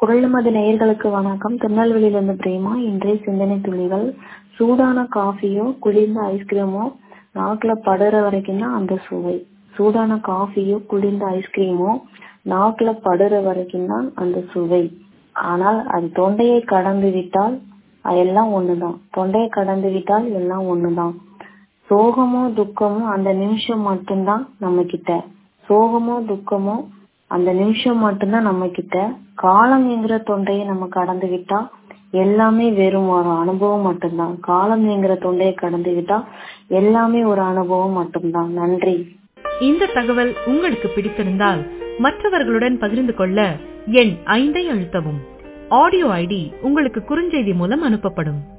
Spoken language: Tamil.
குரல்மது நேயர்களுக்கு வணக்கம் திருநெல்வேலியிலிருந்து பிரேமா இன்றைய சிந்தனை துளிகள் சூடான காஃபியோ குளிர்ந்த ஐஸ்கிரீமோ நாக்குல படுற வரைக்கும் தான் அந்த சுவை சூடான காஃபியோ குளிர்ந்த ஐஸ்கிரீமோ நாக்குல படுற வரைக்கும் தான் அந்த சுவை ஆனால் அது தொண்டையை கடந்து விட்டால் எல்லாம் ஒண்ணுதான் தொண்டையை கடந்து விட்டால் எல்லாம் ஒண்ணுதான் சோகமோ துக்கமோ அந்த நிமிஷம் மட்டும்தான் நம்ம கிட்ட சோகமோ துக்கமோ அந்த நிமிஷம் மட்டும்தான் நம்ம கிட்ட காலம் என்கிற தொண்டையை நம்ம கடந்து விட்டா எல்லாமே வெறும் ஒரு அனுபவம் மட்டும்தான் காலம் என்கிற தொண்டையை கடந்து விட்டா எல்லாமே ஒரு அனுபவம் மட்டும்தான் நன்றி இந்த தகவல் உங்களுக்கு பிடித்திருந்தால் மற்றவர்களுடன் பகிர்ந்து கொள்ள எண் ஐந்தை அழுத்தவும் ஆடியோ ஐடி உங்களுக்கு குறுஞ்செய்தி மூலம் அனுப்பப்படும்